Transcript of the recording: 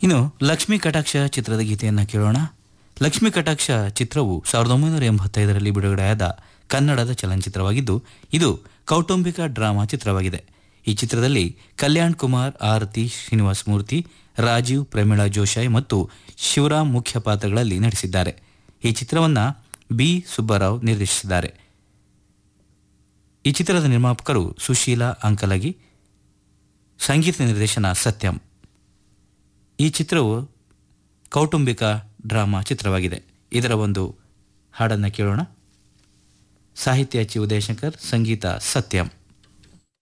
ಇನ್ನು ಲಕ್ಷ್ಮೀ ಕಟಾಕ್ಷ ಚಿತ್ರದ ಗೀತೆಯನ್ನು ಕೇಳೋಣ ಲಕ್ಷ್ಮೀ ಕಟಾಕ್ಷ ಚಿತ್ರವು ಸಾವಿರದ ಒಂಬೈನೂರ ಎಂಬತ್ತೈದರಲ್ಲಿ ಬಿಡುಗಡೆಯಾದ ಕನ್ನಡದ ಚಲನಚಿತ್ರವಾಗಿದ್ದು ಇದು ಕೌಟುಂಬಿಕ ಡ್ರಾಮಾ ಚಿತ್ರವಾಗಿದೆ ಈ ಚಿತ್ರದಲ್ಲಿ ಕಲ್ಯಾಣ್ ಕುಮಾರ್ ಆರತಿ ಶ್ರೀನಿವಾಸ ಮೂರ್ತಿ ರಾಜೀವ್ ಪ್ರೇಮಿಳಾ ಜೋಶಾಯ್ ಮತ್ತು ಶಿವರಾಮ್ ಮುಖ್ಯ ಪಾತ್ರಗಳಲ್ಲಿ ನಟಿಸಿದ್ದಾರೆ ಈ ಚಿತ್ರವನ್ನು ಬಿ ಸುಬ್ಬರಾವ್ ನಿರ್ದೇಶಿಸಿದ್ದಾರೆ ಈ ಚಿತ್ರದ ನಿರ್ಮಾಪಕರು ಸುಶೀಲಾ ಅಂಕಲಗಿ ಸಂಗೀತ ನಿರ್ದೇಶನ ಸತ್ಯಂ ಈ ಚಿತ್ರವು ಕೌಟುಂಬಿಕ ಡ್ರಾಮಾ ಚಿತ್ರವಾಗಿದೆ ಇದರ ಒಂದು ಹಾಡನ್ನು ಕೇಳೋಣ ಸಾಹಿತ್ಯ ಚಿ ಉದಯಶಂಕರ್ ಸಂಗೀತ ಸತ್ಯಂ